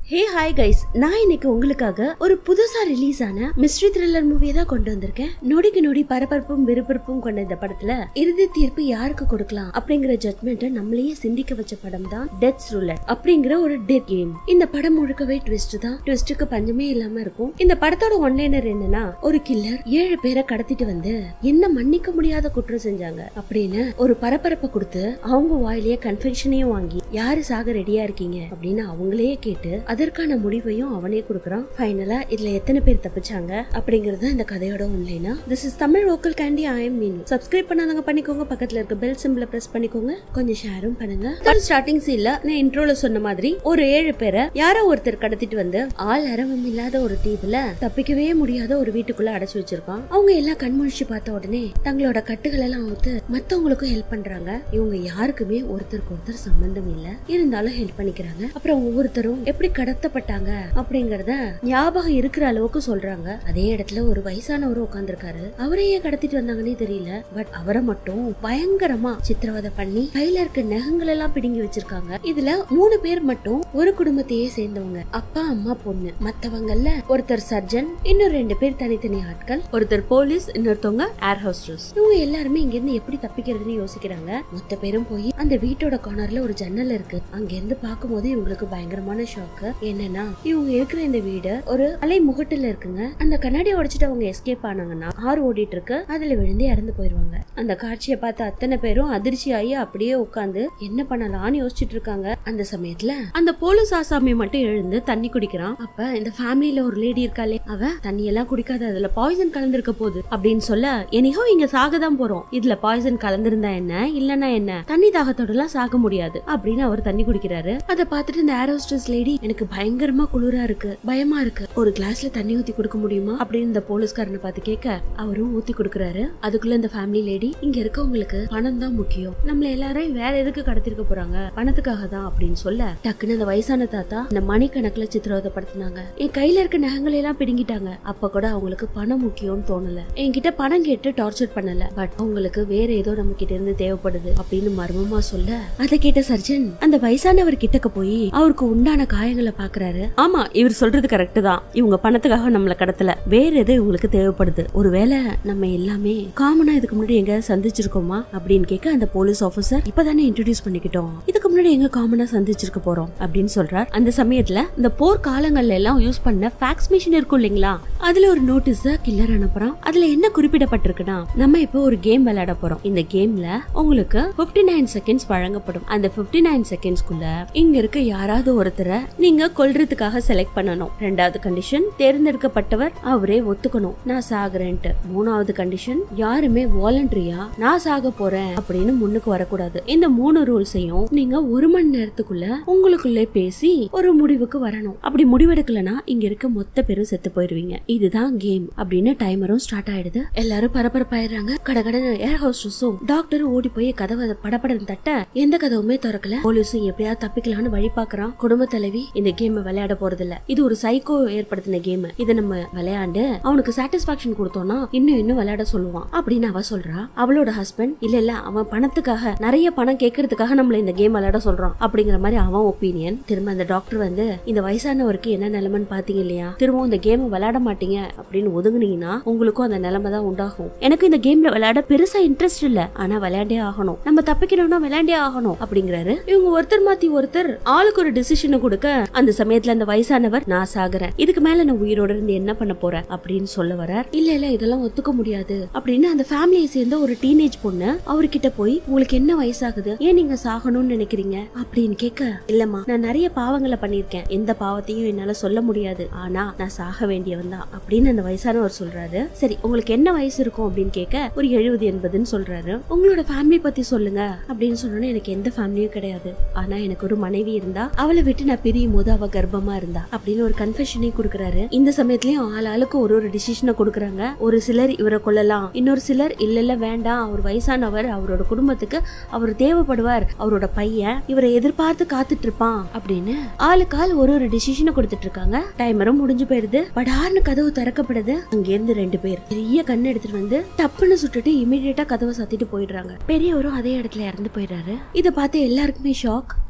hey hi guys நான் இன்னைக்கு உங்களுக்காக ஒரு புதுசா ரிலீஸ் ஆன மிஸ்ட்ரி த்ரில்லர் மூவியை தான் கொண்டு வந்திருக்கேன் நொடிக்கு நொடி பரபரப்பும் விறுவிறுப்பும் கொண்ட இந்த படத்துல இறுதி தீர்ப்பு யாருக்கு கொடுக்கலாம் அப்படிங்கிற ஜட்மெண்ட் நம்மளையே சிந்திக்க வச்ச படம் தான் டெத் ரூலர் அப்படிங்கிற ஒரு டெத் கேம் இந்த படம் முழுக்கவே ட்விஸ்ட் தான் ட்விஸ்டுக்கு பஞ்சமே இல்லாம இருக்கும் இந்த படத்தோட ஒன்லைனர் என்னன்னா ஒரு கில்லர் ஏழு பேரை கடத்திட்டு வந்து என்ன மன்னிக்க முடியாத குற்றம் செஞ்சாங்க அப்படின்னு ஒரு பரபரப்பை கொடுத்து அவங்க வாயிலேயே கன்ஃபெஷனையும் வாங்கி யாரு சாக ரெடியா இருக்கீங்க அப்படின்னு அவங்களே கேட்டு அதற்கான முடிவையும் அவனே கொடுக்கறான் ஃபைனலா இதுல எத்தனை பேர் தப்பிச்சாங்க அப்படிங்கறது இந்த கதையோட ஒன்லைனா this is Tamil vocal candy I am Meenu subscribe பண்ணாதவங்க பண்ணிக்கோங்க பக்கத்துல இருக்க பெல் சிம்பிள பிரஸ் பண்ணிக்கோங்க கொஞ்சம் ஷேரும் பண்ணுங்க ஸ்டார்டிங் சீன்ல நான் இன்ட்ரோல சொன்ன மாதிரி ஒரு ஏழு பேரை யாரோ ஒருத்தர் கடத்திட்டு வந்து ஆள் அரவம் இல்லாத ஒரு தீவுல தப்பிக்கவே முடியாத ஒரு வீட்டுக்குள்ள அடைச்சு வச்சிருக்கான் அவங்க எல்லாம் கண்முழிச்சு பார்த்த உடனே தங்களோட கட்டுகள் எல்லாம் அவுத்து மத்தவங்களுக்கும் ஹெல்ப் பண்றாங்க இவங்க யாருக்குமே ஒருத்தருக்கு ஒருத்தர் சம்பந்தம் இல்ல இருந்தாலும் ஹெல்ப் பண்ணிக்கிறாங்க அப்புறம் ஒவ்வொருத்தரும் எப்படி கடத்தப்பட்டாங்க அப்படிங்கறத ஞாபகம் இருக்கிற அளவுக்கு சொல்றாங்க அதே இடத்துல ஒரு வயசானவர் உட்கார்ந்திருக்காரு அவரை ஏன் கடத்திட்டு வந்தாங்கன்னே தெரியல பட் அவரை மட்டும் பயங்கரமா சித்திரவதை பண்ணி கையில இருக்க நகங்கள் எல்லாம் பிடுங்கி வச்சிருக்காங்க இதுல மூணு பேர் மட்டும் ஒரு குடும்பத்தையே சேர்ந்தவங்க அப்பா அம்மா பொண்ணு மத்தவங்கல்ல ஒருத்தர் சர்ஜன் இன்னும் ரெண்டு பேர் தனித்தனி ஆட்கள் ஒருத்தர் போலீஸ் இன்னொருத்தவங்க ஏர் ஹோஸ்டர்ஸ் இவங்க எல்லாருமே இங்க இருந்து எப்படி தப்பிக்கிறதுன்னு யோசிக்கிறாங்க மொத்த பேரும் போய் அந்த வீட்டோட கார்னர்ல ஒரு ஜன்னல் இருக்கு அங்க இருந்து பார்க்கும்போது இவங்களுக்கு பயங்கரமான ஷாக்கு என்னன்னா இவங்க இருக்கிற இந்த வீடு ஒரு அலை முகட்டுல இருக்குங்க அந்த கண்ணாடி உடைச்சிட்டு அவங்க எஸ்கேப் ஆனாங்கன்னா ஆறு ஓடிட்டு இருக்கு அதுல விழுந்து இறந்து போயிருவாங்க அந்த காட்சியை பார்த்து அத்தனை பேரும் அதிர்ச்சி ஆகி அப்படியே உட்காந்து என்ன பண்ணலாம்னு யோசிச்சுட்டு இருக்காங்க அந்த சமயத்துல அந்த போலீஸ் ஆசாமி மட்டும் எழுந்து தண்ணி குடிக்கிறான் அப்ப இந்த ஃபேமிலில ஒரு லேடி இருக்காளே அவ தண்ணி எல்லாம் குடிக்காத அதுல பாய்சன் கலந்திருக்க போகுது அப்படின்னு சொல்ல எனிஹோ இங்க சாக தான் போறோம் இதுல பாய்சன் கலந்திருந்தா என்ன இல்லனா என்ன தண்ணி தாகத்தோட எல்லாம் சாக முடியாது அப்படின்னு அவர் தண்ணி குடிக்கிறாரு அதை பார்த்துட்டு இந்த ஏரோஸ்டஸ் லேடி எனக்கு பயங்கரமா குளிரா இருக்கு பயமா இருக்கு ஒரு கிளாஸ்ல தண்ணி ஊத்தி கொடுக்க முடியுமா அப்படின்னு இந்த போலீஸ்காரனை பார்த்து கேட்க அவரும் ஊத்தி கொடுக்கறாரு அதுக்குள்ள இந்த ஃபேமிலி லேடி இங்க இருக்கவங்களுக்கு பணம் தான் முக்கியம் நம்மள எல்லாரையும் வேற எதுக்கு கடத்திருக்க போறாங்க பணத்துக்காக தான் அப்படின்னு சொல்ல டக்குன்னு அந்த வயசான தாத்தா இந்த மணிக்கணக்குல சித்திரவதைப்படுத்தினாங்க என் கையில இருக்க நகங்களை எல்லாம் பிடுங்கிட்டாங்க அப்ப கூட அவங்களுக்கு பணம் முக்கியம்னு தோணல என்கிட்ட பணம் கேட்டு டார்ச்சர் பண்ணல பட் அவங்களுக்கு வேற ஏதோ நம்ம கிட்ட இருந்து தேவைப்படுது அப்படின்னு மர்மமா சொல்ல அதை கேட்ட சர்ஜன் அந்த வயசானவர் கிட்டக்க போய் அவருக்கு உண்டான காயங்களை பாக்குறாரு ஆமா இவர் சொல்றது கரெக்ட் தான் இவங்க பணத்துக்காக நம்மள கடத்தல வேற ஏதோ இவங்களுக்கு தேவைப்படுது ஒருவேளை நம்ம எல்லாமே காமனா இதுக்கு முன்னாடி எங்க சந்திச்சிருக்கோமா அப்படின்னு கேட்க அந்த போலீஸ் ஆபீசர் இப்பதானே இன்ட்ரோடியூஸ் பண்ணிக்கிட்டோம் இதுக்கு முன்னாடி எங்க காமனா சந்திச்சிருக்க போறோம் அப்படின்னு சொல்றார் அந்த சமயத்துல இந்த போர் காலங்கள்ல எல்லாம் யூஸ் பண்ண ஃபேக்ஸ் மிஷின் இருக்கும் இல்லைங்களா அதுல ஒரு நோட்டீஸ் கில்லர் அனுப்புறான் அதுல என்ன குறிப்பிடப்பட்டிருக்குன்னா நம்ம இப்போ ஒரு கேம் விளையாட போறோம் இந்த கேம்ல உங்களுக்கு 59 நைன் செகண்ட்ஸ் வழங்கப்படும் அந்த 59 நைன் செகண்ட்ஸ்குள்ள இங்க இருக்க யாராவது ஒருத்தரை நீங்க கொல்றதுக்காக செலக்ட் பண்ணணும் ரெண்டாவது கண்டிஷன் தேர்ந்தெடுக்கப்பட்டவர் அவரே ஒத்துக்கணும் நான் சாகுறேன்ட்டு மூணாவது கண்டிஷன் யாருமே வாலண்டரியா நான் சாக போறேன் அப்படின்னு முன்னுக்கு வரக்கூடாது இந்த மூணு ரூல்ஸையும் நீங்க ஒரு மணி நேரத்துக்குள்ள உங்களுக்குள்ளே பேசி ஒரு முடிவுக்கு வரணும் அப்படி முடிவெடுக்கலனா இங்க இருக்க மொத்த பேரும் செத்து போயிருவீங்க இதுதான் கேம் அப்படின்னு டைமரும் ஸ்டார்ட் ஆயிடுது எல்லாரும் பரபரப்பாயிடுறாங்க கடகடன்னு ஏர் ஹோஸ்டஸும் டாக்டரும் ஓடி போய் கதவை படபடன்னு தட்ட எந்த கதவுமே திறக்கல போலீஸும் எப்படியாவது தப்பிக்கலாம்னு வழி பாக்குறான் குடும்ப தலைவி இந்த கேம் விளையாட போறது இல்ல இது ஒரு சைக்கோ ஏற்படுத்தின கேம் இதை நம்ம விளையாண்டு அவனுக்கு சாட்டிஸ்பாக்சன் கொடுத்தோம்னா இன்னும் இன்னும் விளையாட சொல்லுவான் அப்படின்னு அவ சொல்றா அவளோட ஹஸ்பண்ட் இல்ல இல்ல அவன் பணத்துக்காக நிறைய பணம் கேட்கறதுக்காக நம்மள இந்த கேம் விளையாட சொல்றான் அப்படிங்கிற மாதிரி அவன் ஒப்பீனியன் திரும்ப அந்த டாக்டர் வந்து இந்த வயசானவருக்கு என்ன நிலைமைன்னு பாத்தீங்க இல்லையா திரும்பவும் இந்த கேம் விளையாட மாட்டீங்க அப்படின்னு ஒதுங்குனீங்கன்னா உங்களுக்கும் அந்த நிலைமை தான் உண்டாகும் எனக்கு இந்த கேம்ல விளையாட பெருசா இன்ட்ரெஸ்ட் இல்ல ஆனா விளையாண்டே ஆகணும் நம்ம தப்பிக்கணும்னா விளையாண்டே ஆகணும் அப்படிங்கிறாரு இவங்க ஒருத்தர் மாத்தி ஒருத்தர் ஆளுக்கு ஒரு டிசிஷனை கொடுக்க அந்த சமயத்துல அந்த வயசானவர் நான் சாகுறேன் இதுக்கு மேல நான் உயிரோட இருந்து என்ன பண்ண போறேன் அப்படின்னு சொல்ல வரார் இல்ல இல்ல இதெல்லாம் ஒத்துக்க முடியாது அப்படின்னு அந்த ஃபேமிலியை சேர்ந்த ஒரு டீனேஜ் பொண்ணு அவர்கிட்ட போய் உங்களுக்கு என்ன வயசாகுது ஏன் நீங்க சாகணும்னு நினைக்கிறீங்க அப்படின்னு கேட்க இல்லம்மா நான் நிறைய பாவங்களை பண்ணிருக்கேன் எந்த பாவத்தையும் என்னால சொல்ல முடியாது ஆனா நான் சாக வேண்டியவன் தான் அப்படின்னு அந்த வயசானவர் சொல்றாரு சரி உங்களுக்கு என்ன வயசு இருக்கும் அப்படின்னு கேட்க ஒரு எழுபது எண்பதுன்னு சொல்றாரு உங்களோட ஃபேமிலி பத்தி சொல்லுங்க அப்படின்னு சொன்னோன்னே எனக்கு எந்த ஃபேமிலியும் கிடையாது ஆனா எனக்கு ஒரு மனைவி இருந்தா அவளை விட்டு நான் பிரியும் போது அவ கர்ப்பமா இருந்தா அப்படின்னு ஒரு கன்ஃபெஷனே கொடுக்கறாரு இந்த சமயத்துலயும் ஆள் ஆளுக்கு ஒரு ஒரு டிசிஷனை கொடுக்கறாங்க ஒரு சிலர் இவரை கொல்லலாம் இன்னொரு சிலர் இல்ல இல்ல வேண்டாம் அவர் வயசானவர் அவரோட குடும்பத்துக்கு அவர் தேவைப்படுவார் அவரோட பையன் இவரை எதிர்பார்த்து காத்துட்டு இருப்பான் அப்படின்னு ஆளுக்கு ஆள் ஒரு ஒரு டிசிஷனை கொடுத்துட்டு இருக்காங்க டைமரும் முடிஞ்சு போயிருது படார்னு கதவு திறக்கப்படுது அங்க இருந்து ரெண்டு பேர் பெரிய கண்ணு எடுத்துட்டு வந்து டப்புன்னு சுட்டுட்டு இமீடியட்டா கதவை சாத்திட்டு போயிடுறாங்க பெரியவரும் அதே இடத்துல இறந்து போயிடுறாரு இத பார்த்து எல்லாருக்குமே ஷாக்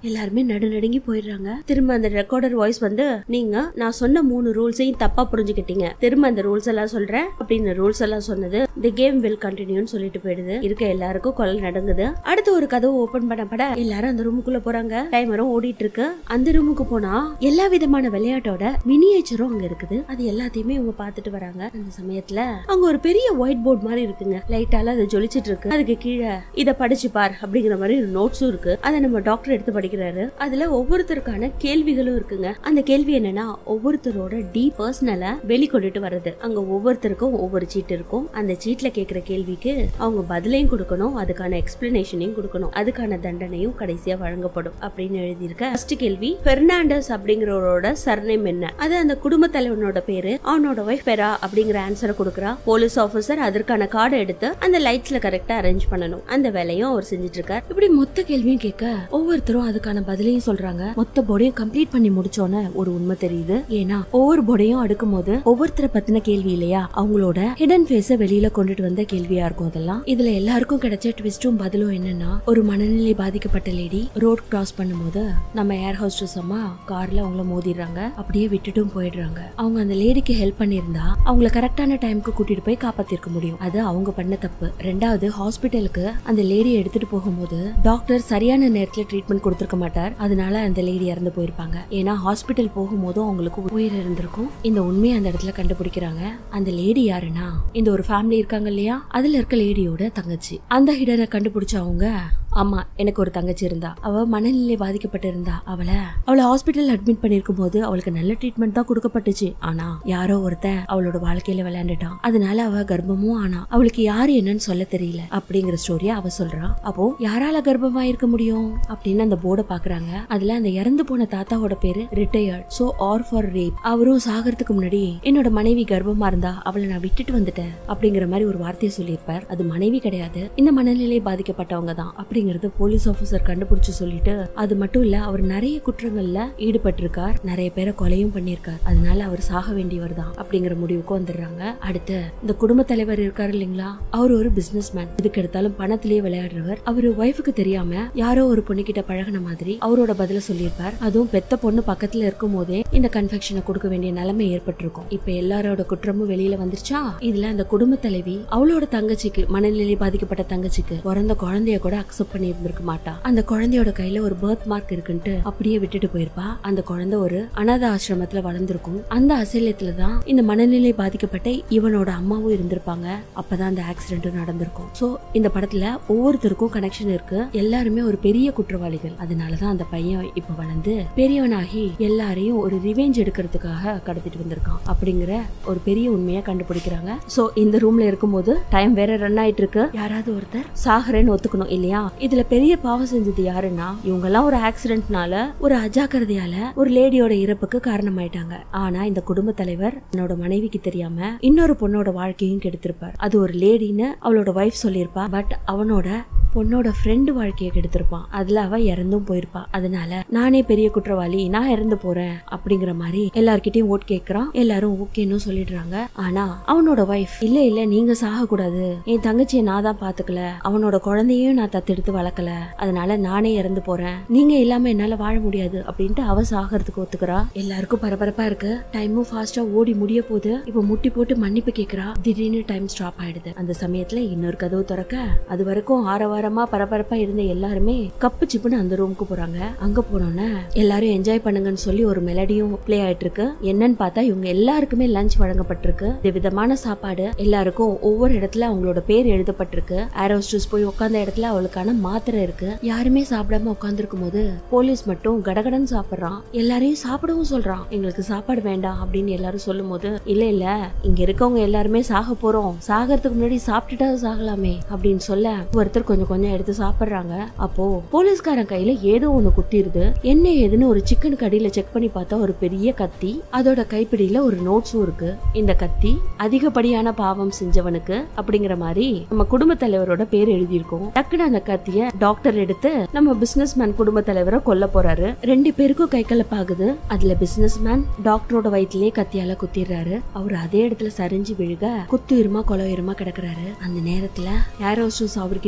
எல்லாருமே நடுநடுங்கி போயிடுறாங்க திரும்ப அந்த ரெக்கார்டர் வாய்ஸ் வந்து நீங்க நான் சொன்ன மூணு ரூல்ஸையும் தப்பா புரிஞ்சுக்கிட்டீங்க திரும்ப அந்த ரூல்ஸ் எல்லாம் சொல்றேன் அப்படின்னு ரூல்ஸ் எல்லாம் சொன்னது தி கேம் வில் கண்டினியூன்னு சொல்லிட்டு போயிடுது இருக்க எல்லாருக்கும் கொலை நடங்குது அடுத்து ஒரு கதவு ஓபன் பண்ணப்பட எல்லாரும் அந்த ரூமுக்குள்ள போறாங்க டைமரும் ஓடிட்டு இருக்கு அந்த ரூமுக்கு போனா எல்லா விதமான விளையாட்டோட மினியேச்சரும் அங்க இருக்குது அது எல்லாத்தையுமே இவங்க பாத்துட்டு வராங்க அந்த சமயத்துல அங்க ஒரு பெரிய ஒயிட் போர்ட் மாதிரி இருக்குங்க லைட்டால அது ஜொலிச்சிட்டு இருக்கு அதுக்கு கீழே இத படிச்சு பார் அப்படிங்கிற மாதிரி ஒரு நோட்ஸும் இருக்கு அதை நம்ம டாக்டர் எடுத்து படிக்கிறாரு அதுல ஒவ்வொருத்தருக்கான கேள்விகளும் இருக்குங்க அந்த கேள்வி என்னன்னா ஒவ்வொருத்தரோட டீ பர்சனல வெளிக்கொண்டுட்டு வர்றது அங்க ஒவ்வொருத்தருக்கும் ஒவ்வொரு சீட் இருக்கும் அந்த சீட்ல கேக்குற கேள்விக்கு அவங்க பதிலையும் கொடுக்கணும் அதுக்கான எக்ஸ்பிளனேஷனையும் கொடுக்கணும் அதுக்கான தண்டனையும் கடைசியா வழங்கப்படும் அப்படின்னு எழுதியிருக்க ஃபர்ஸ்ட் கேள்வி பெர்னாண்டஸ் அப்படிங்கிறவரோட சர்நேம் என்ன அது அந்த குடும்ப தலைவனோட பேரு அவனோட ஒய்ஃப் பெரா அப்படிங்கிற ஆன்சரை கொடுக்குறா போலீஸ் ஆபீசர் அதற்கான கார்டை எடுத்து அந்த லைட்ஸ்ல கரெக்டா அரேஞ்ச் பண்ணணும் அந்த வேலையும் அவர் செஞ்சுட்டு இருக்கார் இப்படி மொத்த கேள்வியும் கேட்க ஒவ்வொருத்தரும் அதுக்கான பதிலையும் சொல்றாங்க மொத்த போர்டையும் கம்ப்ளீட் பண்ணி முடிச்சோன்னு ஒரு உண்மை தெரியுது ஏன்னா ஒவ்வொரு போர்டையும் அடுக்கும் போது ஒவ்வொருத்தரை பத்தின கேள்வி இல்லையா அவங்களோட ஹிடன் ஃபேஸ வெளியில கொண்டுட்டு வந்த கேள்வியா இருக்கும் அதெல்லாம் இதுல எல்லாருக்கும் கிடைச்ச ட்விஸ்டும் பதிலும் என்னன்னா ஒரு மனநிலை பாதிக்கப்பட்ட லேடி ரோட் கிராஸ் பண்ணும்போது நம்ம ஏர் ஹோஸ்டஸ் அம்மா கார்ல அவங்கள மோதிடுறாங்க அப்படியே விட்டுட்டும் போயிடுறாங்க அவங்க அந்த லேடிக்கு ஹெல்ப் பண்ணியிருந்தா அவங்கள கரெக்டான டைம்க்கு கூட்டிட்டு போய் காப்பாத்திருக்க முடியும் அது அவங்க பண்ண தப்பு ரெண்டாவது ஹாஸ்பிட்டலுக்கு அந்த லேடியை எடுத்துட்டு போகும்போது டாக்டர் சரியான நேரத்துல ட்ரீட்மெண்ட் கொடுத்திருக்க மாட்டார் அதனால அந்த லேடி இறந்து போயிருப்பாங்க ஏன்னா ஹாஸ்பிட்டல் போகும்போதும் அவங்களுக்கு உயிர் இருந்திருக்கும் இந்த உண்மையை அந்த இடத்துல கண்டுபிடிக்கிறாங்க அந்த லேடி யாருன்னா இந்த ஒரு ஃபேமிலி இருக்காங்க இல்லையா அதுல இருக்க லேடியோட தங்கச்சி அந்த ஹிடனை கண்டுபிடிச்ச அவங்க ஆமா எனக்கு ஒரு தங்கச்சி இருந்தா அவ மனநிலை பாதிக்கப்பட்டு இருந்தா அவளை அவளை ஹாஸ்பிட்டல் அட்மிட் பண்ணிருக்கும் போது அவளுக்கு நல்ல ட்ரீட்மெண்ட் தான் கொடுக்கப்பட்டுச்சு ஆனா யாரோ ஒருத்தன் அவளோட வாழ்க்கையில விளையாண்டுட்டான் அதனால அவ கர்ப்பமும் ஆனா அவளுக்கு யாரு என்னன்னு சொல்ல தெரியல அப்படிங்கிற ஸ்டோரிய அவ சொல்றா அப்போ யாரால கர்ப்பமா இருக்க முடியும் அப்படின்னு அந்த போர்டை பாக்குறாங்க அதுல அந்த இறந்து போன தாத்தாவோட பேரு ரிட்டையர்ட் சோ ஆர் ஃபார் ரேப் அவரும் சாகிறதுக்கு முன்னாடி என்னோட மனைவி கர்ப்பமா இருந்தா அவளை நான் விட்டுட்டு வந்துட்டேன் அப்படிங்கிற மாதிரி ஒரு வார்த்தையை சொல்லியிருப்பார் அது மனைவி கிடையாது இந்த மனநிலை பாதிக்கப்பட்டவங்க தான் அப்படிங்கறது போலீஸ் ஆபீசர் கண்டுபிடிச்சு சொல்லிட்டு அது மட்டும் இல்ல அவர் நிறைய குற்றங்கள்ல ஈடுபட்டிருக்கார் நிறைய பேரை கொலையும் பண்ணியிருக்கார் அதனால அவர் சாக வேண்டியவர் தான் அப்படிங்கிற முடிவுக்கு வந்துடுறாங்க அடுத்து இந்த குடும்ப தலைவர் இருக்காரு இல்லைங்களா அவர் ஒரு பிசினஸ் மேன் இதுக்கு எடுத்தாலும் பணத்திலேயே விளையாடுறவர் அவரு ஒய்ஃபுக்கு தெரியாம யாரோ ஒரு பொண்ணுகிட்ட பழகின மாதிரி அவரோட பதில சொல்லியிருப்பார் அதுவும் பெத்த பொண்ணு பக்கத்துல இருக்கும் போதே இந்த கன்ஃபெக்ஷனை கொடுக்க வேண்டிய நிலைமை ஏற்பட்டிருக்கும் இப்ப எல்லாரோட குற்றமும் வெளியில வந்துருச்சா இதுல அந்த குடும்ப தலைவி அவளோட தங்கச்சிக்கு மனநிலை பாதிக்கப்பட்ட தங்கச்சிக்கு பிறந்த குழந்தைய கூட அக்செப்ட் பண்ணி இருந்திருக்க மாட்டா அந்த குழந்தையோட கையில ஒரு பர்த் மார்க் இருக்குன்ட்டு அப்படியே விட்டுட்டு போயிருப்பா அந்த குழந்தை ஒரு அனாத ஆசிரமத்துல வளர்ந்திருக்கும் அந்த அசைலத்துல தான் இந்த மனநிலை பாதிக்கப்பட்ட இவனோட அம்மாவும் இருந்திருப்பாங்க அப்பதான் அந்த ஆக்சிடென்ட்டும் நடந்திருக்கும் சோ இந்த படத்துல ஒவ்வொருத்தருக்கும் கனெக்ஷன் இருக்கு எல்லாருமே ஒரு பெரிய குற்றவாளிகள் அதனாலதான் அந்த பையன் இப்ப வளர்ந்து பெரியவனாகி எல்லாரையும் ஒரு ரிவெஞ்ச் எடுக்கிறதுக்காக கடத்திட்டு வந்திருக்கான் அப்படிங்கிற ஒரு பெரிய உண்மையை கண்டுபிடிக்கிறாங்க சோ இந்த ரூம்ல இருக்கும்போது டைம் வேற ரன் ஆயிட்டு இருக்கு யாராவது ஒருத்தர் சாகரேன்னு ஒத்துக்கணும் இல்லையா இதுல பெரிய பாவம் செஞ்சது யாருன்னா இவங்க எல்லாம் ஒரு ஆக்சிடென்ட்னால ஒரு அஜாக்கிரதையால ஒரு லேடியோட இறப்புக்கு காரணமாயிட்டாங்க ஆனா இந்த குடும்ப தலைவர் தன்னோட மனைவிக்கு தெரியாம இன்னொரு பொண்ணோட வாழ்க்கையும் கெடுத்திருப்பார் அது ஒரு லேடின்னு அவளோட ஒய்ஃப் சொல்லியிருப்பா பட் அவனோட பொண்ணோட ஃப்ரெண்டு வாழ்க்கையை கெடுத்திருப்பான் அதுல அவ இறந்தும் போயிருப்பா அதனால நானே பெரிய குற்றவாளி நான் இறந்து போறேன் அப்படிங்கிற மாதிரி எல்லார்கிட்டயும் ஓட் கேக்குறான் எல்லாரும் ஓகேன்னு சொல்லிடுறாங்க ஆனா அவனோட ஒய்ஃப் இல்ல இல்ல நீங்க சாக கூடாது என் தங்கச்சியை நான் தான் பாத்துக்கல அவனோட குழந்தையும் நான் தத்தெடுத்து வளர்க்கல அதனால நானே இறந்து போறேன் நீங்க இல்லாம என்னால வாழ முடியாது அப்படின்ட்டு அவ சாகிறதுக்கு ஒத்துக்கிறா எல்லாருக்கும் பரபரப்பா இருக்கு டைமும் ஃபாஸ்டா ஓடி முடிய போகுது இப்ப முட்டி போட்டு மன்னிப்பு கேக்குறா திடீர்னு டைம் ஸ்டாப் ஆயிடுது அந்த சமயத்துல இன்னொரு கதவு திறக்க அது வரைக்கும் ஆரவாரமா பரபரப்பா இருந்த எல்லாருமே கப்பு சிப்புன்னு அந்த ரூமுக்கு போறாங்க அங்க போனோன்னே எல்லாரும் என்ஜாய் பண்ணுங்கன்னு சொல்லி ஒரு மெலடியும் ப்ளே ஆயிட்டு இருக்கு என்னன்னு பார்த்தா இவங்க எல்லாருக்குமே லஞ்ச் வழங்கப்பட்டிருக்கு விதவிதமான சாப்பாடு எல்லாருக்கும் ஒவ்வொரு இடத்துல அவங்களோட பேர் எழுதப்பட்டிருக்கு ஏரோஸ்டஸ் போய் உட்கார்ந்த இடத்துல அவளுக்கான மாத்திரை இருக்கு யாருமே சாப்பிடாம உட்கார்ந்துருக்கும் போது போலீஸ் மட்டும் கடகடன்னு சாப்பிடுறான் எல்லாரையும் சாப்பிடவும் சொல்றான் எங்களுக்கு சாப்பாடு வேண்டாம் அப்படின்னு எல்லாரும் சொல்லும் போது இல்ல இல்ல இங்க இருக்கவங்க எல்லாருமே சாக போறோம் சாகிறதுக்கு முன்னாடி சாப்பிட்டுட்டா சாகலாமே அப்படின்னு சொல்ல ஒருத்தர் கொஞ்சம் கொஞ்சம் எடுத்து சாப்பிடுறாங்க அப்போ போலீஸ்காரன் கையில ஏதோ ஒண்ணு குத்திருது என்ன ஏதுன்னு ஒரு சிக்கனுக்கு அடியில செக் பண்ணி பார்த்தா ஒரு பெரிய கத்தி அதோட கைப்பிடியில ஒரு நோட்ஸும் இருக்கு இந்த கத்தி அதிகப்படியான பாவம் செஞ்சவனுக்கு அப்படிங்கிற மாதிரி நம்ம குடும்ப தலைவரோட பேர் எழுதியிருக்கோம் டக்குனு அந்த கத்திய டாக்டர் எடுத்து நம்ம பிசினஸ் மேன் குடும்ப தலைவரை கொல்ல போறாரு ரெண்டு பேருக்கும் கை கலப்பாகுது அதுல பிசினஸ் மேன் டாக்டரோட வயிற்றுலயே கத்தியால குத்திடுறாரு அவர் அதே இடத்துல சரிஞ்சு விழுக குத்துயிருமா கொலையுரமா கிடக்குறாரு அந்த நேரத்துல ஏரோஸ்டஸ் அவர்கிட்ட போய்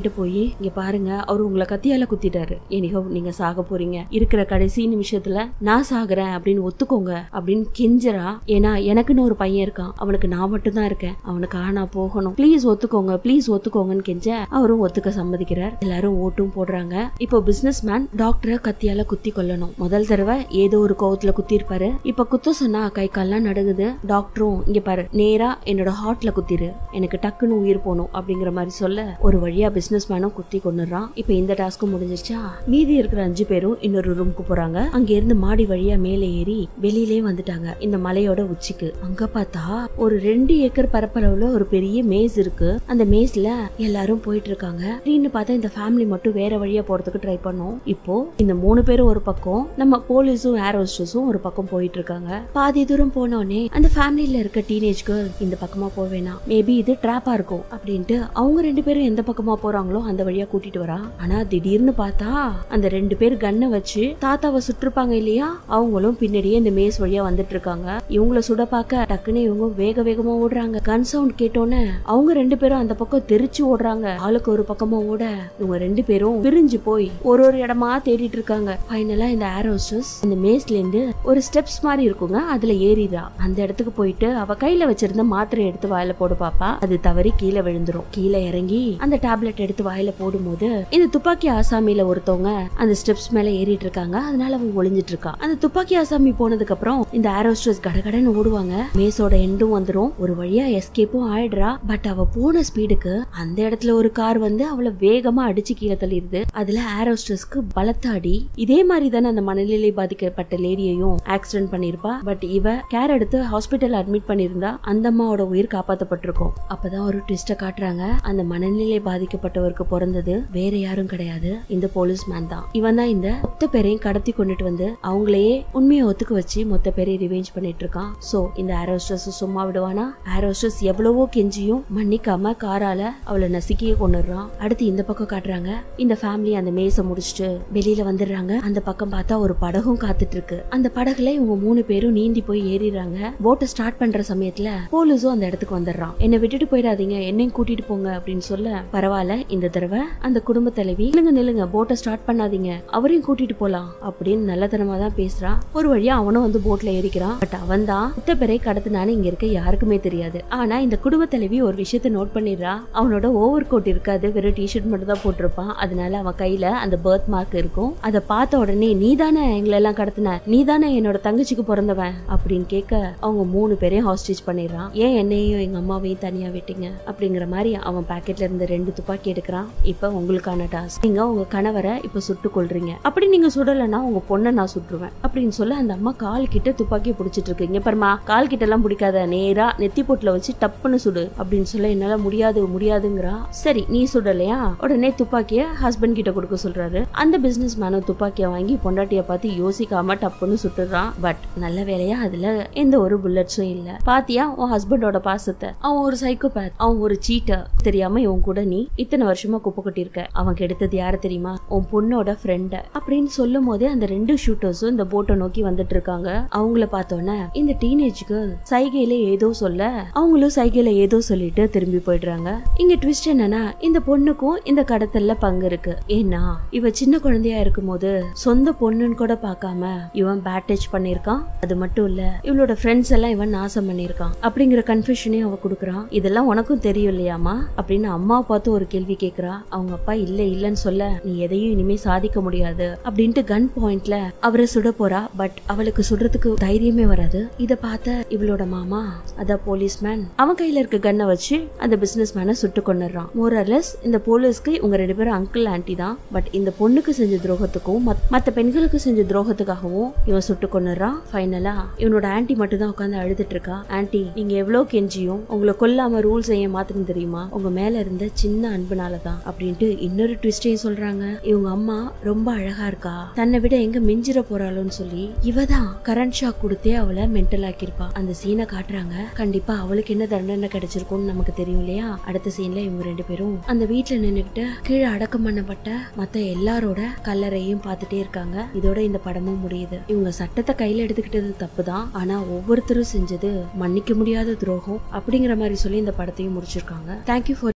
இங்க பாருங்க அவர் உங்களை கத்தியால குத்திட்டாரு எனிகோ நீங்க சாக போறீங்க இருக்கிற கடைசி நிமிஷத்துல நான் சாகுறேன் அப்படின்னு ஒத்துக்கோங்க அப்படின்னு கெஞ்சரா ஏன்னா எனக்குன்னு ஒரு பையன் இருக்கான் அவனுக்கு நான் மட்டும் தான் இருக்கேன் அவனுக்காக நான் போகணும் ப்ளீஸ் ஒத்துக்கோங்க ப்ளீஸ் ஒத்துக்கோங்கன்னு கெஞ்ச அவரும் ஒத்துக்க சம்மதிக்கிறார் எல்லாரும் ஓட்டும் போடுறாங்க இப்போ பிசினஸ் மேன் டாக்டரை கத்தியால குத்தி கொல்லணும் முதல் தடவை ஏதோ ஒரு கோவத்துல குத்தி இருப்பாரு இப்ப குத்த சொன்னா கை கால்லாம் நடுங்குது டாக்டரும் இங்க பாரு நேரா என்னோட ஹார்ட்ல குத்திரு எனக்கு டக்குன்னு உயிர் போகணும் அப்படிங்கிற மாதிரி சொல்ல ஒரு வழியா பிசினஸ் மேனும் குத்தி கொண்டுறான் இப்ப இந்த டாஸ்க்கும் முடிஞ்சிருச்சா மீதி இருக்கிற அஞ்சு பேரும் இன்னொரு ரூமுக்கு போறாங்க அங்க இருந்து மாடி வழியா மேலே ஏறி வெளியிலே வந்துட்டாங்க இந்த மலையோட உச்சிக்கு அங்க பார்த்தா ஒரு ரெண்டு ஏக்கர் பரப்பளவுல ஒரு பெரிய மேஸ் இருக்கு அந்த மேஸ்ல எல்லாரும் போயிட்டு இருக்காங்க அப்படின்னு பார்த்தா இந்த ஃபேமிலி மட்டும் வேற வழியா போறதுக்கு ட்ரை பண்ணோம் இப்போ இந்த மூணு பேரும் ஒரு பக்கம் நம்ம போலீஸும் ஏர் ஹோஸ்டஸும் ஒரு பக்கம் போயிட்டு இருக்காங்க பாதி தூரம் போனோடனே அந்த ஃபேமிலில இருக்க டீனேஜ் கேர்ள் இந்த பக்கமா போவேனா மேபி இது ட்ராப்பா இருக்கும் அப்படின்ட்டு அவங்க ரெண்டு பேரும் எந்த பக்கமா போறாங்களோ அந்த வழியா கூட்டிட்டு வரா ஆனா திடீர்னு பார்த்தா அந்த ரெண்டு பேர் கன்னை வச்சு தாத்தாவை சுட்டிருப்பாங்க இல்லையா அவங்களும் பின்னாடியே இந்த மேஸ் வழியா வந்துட்டு இருக்காங்க இவங்கள சுட பார்க்க டக்குன்னு இவங்க வேக வேகமா ஓடுறாங்க கன் சவுண்ட் கேட்டோன்னே அவங்க ரெண்டு பேரும் அந்த பக்கம் தெரிச்சு ஓடுறாங்க ஆளுக்கு ஒரு பக்கமா ஓட இவங்க ரெண்டு பேரும் பிரிஞ்சு போய் ஒரு ஒரு இடமா தேடிட்டு இருக்காங்க ஃபைனலா இந்த ஏர் ஹோஸ்டஸ் இந்த மேஸ்ல இருந்து ஒரு ஸ்டெப்ஸ் மாதிரி இருக்குங்க அதுல ஏறிடுறா அந்த இடத்துக்கு போயிட்டு அவ கையில வச்சிருந்த மாத்திரை எடுத்து வாயில போடு பாப்பா அது தவறி கீழே விழுந்துரும் கீழே இறங்கி அந்த டேப்லெட் எடுத்து வாயில போடும்போது இந்த துப்பாக்கி ஆசாமியில ஒருத்தவங்க அந்த ஸ்டெப்ஸ் மேல ஏறிட்டு இருக்காங்க அதனால அவங்க ஒளிஞ்சிட்டு இருக்கா அந்த துப்பாக்கி ஆசாமி போனதுக்கு அப்புறம் இந்த ஏரோஸ்ட்ரஸ் கடகடன்னு ஓடுவாங்க மேஸோட எண்டும் வந்துரும் ஒரு வழியா எஸ்கேப்பும் ஆயிடுறா பட் அவ போன ஸ்பீடுக்கு அந்த இடத்துல ஒரு கார் வந்து அவளை வேகமா அடிச்சு கீழே தள்ளிடுது அதுல ஏரோஸ்ட்ரஸ்க்கு பலத்தாடி இதே மாதிரி தானே அந்த மனநிலை பாதிக்கப்பட்ட லேடியையும் ஆக்சிடென்ட் பண்ணிருப்பா பட் இவ கேர் எடுத்து ஹாஸ்பிட்டல் அட்மிட் பண்ணிருந்தா அந்த அம்மாவோட உயிர் காப்பாத்தப்பட்டிருக்கும் அப்பதான் ஒரு ட்விஸ்ட காட்டுறாங்க அந்த மனநிலை பாதிக்கப்பட்டவருக்கு பிறந்தது வேற யாரும் கிடையாது இந்த போலீஸ் மேன் தான் இவன் தான் இந்த மொத்த பேரையும் கடத்தி கொண்டுட்டு வந்து அவங்களையே உண்மையை ஒத்துக்க வச்சு மொத்த பேரையும் ரிவேஞ்ச் பண்ணிட்டு இருக்கான் சோ இந்த ஏரோஸ்டஸ் சும்மா விடுவானா ஏரோஸ்டஸ் எவ்வளவோ கெஞ்சியும் மன்னிக்காம காரால அவளை நசுக்கியே கொண்டுடுறான் அடுத்து இந்த பக்கம் காட்டுறாங்க இந்த ஃபேமிலி அந்த மேச முடிச்சுட்டு வெளியில வந்துடுறாங்க அந்த பக்கம் பார்த்தா ஒரு படகும் காத்துட்டு இருக்கு அந்த படகுல இவங்க மூணு பேரும் நீந்தி போய் ஏறிடுறாங்க போட்டை ஸ்டார்ட் பண்ற சமயத்துல போலீஸும் அந்த இடத்துக்கு வந்துடுறான் என்னை விட்டுட்டு போயிடாதீங்க என்னையும் கூட்டிட்டு போங்க அப்படின்னு சொல்ல பரவாயில்ல இந்த தடவை அந்த குடும்ப தலைவி நில்லுங்க நில்லுங்க போட்டை ஸ்டார்ட் பண்ணாதீங்க அவரையும் கூட்டிட்டு போலாம் அப்படின்னு நல்லதனமா தான் பேசுறான் ஒரு வழியா அவனும் வந்து போட்ல ஏறிக்கிறான் பட் அவன் தான் முத்த பேரை கடத்தினான்னு இங்க இருக்க யாருக்குமே தெரியாது ஆனா இந்த குடும்ப தலைவி ஒரு விஷயத்த நோட் பண்ணிடுறா அவனோட ஓவர் கோட் இருக்காது வெறும் டிஷர்ட் மட்டும் தான் போட்டிருப்பான் அதனால அவன் கையில அந்த பர்த் மார்க் இருக்கும் அதை பார்த்த உடனே நீ தானே எங்களை எல்லாம் கடத்தின நீ தானே என்னோட தங்கச்சிக்கு பிறந்தவன் அப்படின்னு கேட்க அவங்க மூணு பேரையும் ஹாஸ்டேஜ் பண்ணிடுறான் ஏன் என்னையும் எங்க அம்மாவையும் தனியா விட்டீங்க அப்படிங்கிற மாதிரி அவன் பாக்கெட்ல இருந்து ரெண்டு துப்பாக்கி எடுக்கிறான் இப்ப உங்களுக்கான டாஸ்க் நீங்க உங்க கணவரை இப்ப சுட்டு கொள்றீங்க அப்படி நீங்க சுடலைன்னா உங்க பொண்ணை நான் சுட்டுருவேன் அப்படின்னு சொல்ல அந்த அம்மா கால் கிட்ட துப்பாக்கியை பிடிச்சிட்டு இருக்கு இங்க பாருமா கால் கிட்ட எல்லாம் பிடிக்காத நேரா நெத்தி போட்டுல வச்சு டப்புன்னு சுடு அப்படின்னு சொல்ல என்னால முடியாது முடியாதுங்கிறா சரி நீ சுடலையா உடனே துப்பாக்கிய ஹஸ்பண்ட் கிட்ட கொடுக்க சொல்றாரு அந்த பிசினஸ் மேனும் துப்பாக்கிய வாங்கி பொண்டாட்டிய பார்த்து யோசிக்காம டப்புன்னு சுட்டுறான் பட் நல்ல வேலையா அதுல எந்த ஒரு புல்லட்ஸும் இல்ல பாத்தியா உன் ஹஸ்பண்டோட பாசத்தை அவன் ஒரு சைக்கோபேத் அவன் ஒரு சீட்டர் தெரியாம இவன் கூட நீ இத்தனை வருஷமா குப்பை கொட்டிருக்க அவன் கெடுத்தது யாரு தெரியுமா உன் பொண்ணோட ஃப்ரெண்ட அப்படின்னு சொல்லும் போதே அந்த ரெண்டு ஷூட்டர்ஸும் இந்த போட்டை நோக்கி வந்துட்டு இருக்காங்க அவங்கள பார்த்தோன்னே இந்த டீனேஜ் கேர்ள் சைகையில ஏதோ சொல்ல அவங்களும் சைகையில ஏதோ சொல்லிட்டு திரும்பி போயிடுறாங்க இங்க ட்விஸ்ட் என்னன்னா இந்த பொண்ணுக்கும் இந்த கடத்தல்ல பங்கு இருக்கு ஏன்னா இவ சின்ன குழந்தையா இருக்கும்போது சொந்த பொண்ணுன்னு கூட பார்க்காம இவன் பேட் டச் பண்ணிருக்கான் அது மட்டும் இல்ல இவளோட ஃப்ரெண்ட்ஸ் எல்லாம் இவன் நாசம் பண்ணிருக்கான் அப்படிங்கிற கன்ஃபியூஷனையும் அவ கொடுக்குறான் இதெல்லாம் உனக்கும் தெரியும் இல்லையாமா அப்படின்னு அம்மா பார்த்து ஒரு கேள்வி கேக்குறா அவங்க அப்பா இல்ல இல்லன்னு சொல்ல நீ எதையும் இனிமே சாதிக்க முடியாது அப்படின்ட்டு கன் பாயிண்ட்ல அவரை சுட போறா பட் அவளுக்கு சுடுறதுக்கு தைரியமே வராது இத பார்த்த இவளோட மாமா அதான் போலீஸ்மேன் அவன் கையில இருக்க கன்னை வச்சு அந்த பிசினஸ் மேனை சுட்டு கொண்டுறான் மோரலஸ் இந்த போலீஸ்க்கு இவங்க ரெண்டு பேரும் அங்கிள் ஆன்டி தான் பட் இந்த பொண்ணுக்கு செஞ்ச துரோகத்துக்கும் மத்- மத்த பெண்களுக்கு செஞ்ச துரோகத்துக்காகவும் இவன் சுட்டு கொண்டுறான் ஃபைனலா இவனோட ஆன்டி மட்டும் தான் உட்காந்து அழுதுட்டு இருக்கா ஆன்டி நீங்க எவ்வளவு கெஞ்சியும் உங்களை கொல்லாம ரூல்ஸ் செய்ய மாத்திரம் தெரியுமா உங்க மேல இருந்த சின்ன அன்புனால தான் அப்படின்ட்டு இன்னொரு ட்விஸ்டையும் சொல்றாங்க இவங்க அம்மா ரொம்ப அழகா இருக்கா தன்னை விட எங்க மிஞ்சிர போறாளோன்னு சொல்லி இவ தான் கரண்ட் ஷாக் கொடுத்தே அவளை மென்டல் ஆக்கியிருப்பா அந்த சீனை காட்டுறாங்க கண்டிப்பா அவளுக்கு என்ன தண்டனை கிடைச்சிருக்கும்னு நமக்கு தெரியும் இல்லையா அடுத்த சீன்ல இவங்க ரெண்டு பேரும் அந்த வீட்டுல நின்னுகிட்டு கீழே அடக்கம் பண்ணப்பட்ட மத்த எல்லாரோட கல்லறையும் பார்த்துட்டே இருக்காங்க இதோட இந்த படமும் முடியுது இவங்க சட்டத்தை கையில எடுத்துக்கிட்டது தப்புதான் ஆனா ஒவ்வொருத்தரும் செஞ்சது மன்னிக்க முடியாத துரோகம் அப்படிங்கிற மாதிரி சொல்லி இந்த படத்தையும் முடிச்சிருக்காங்க தேங்க்யூ ஃபார்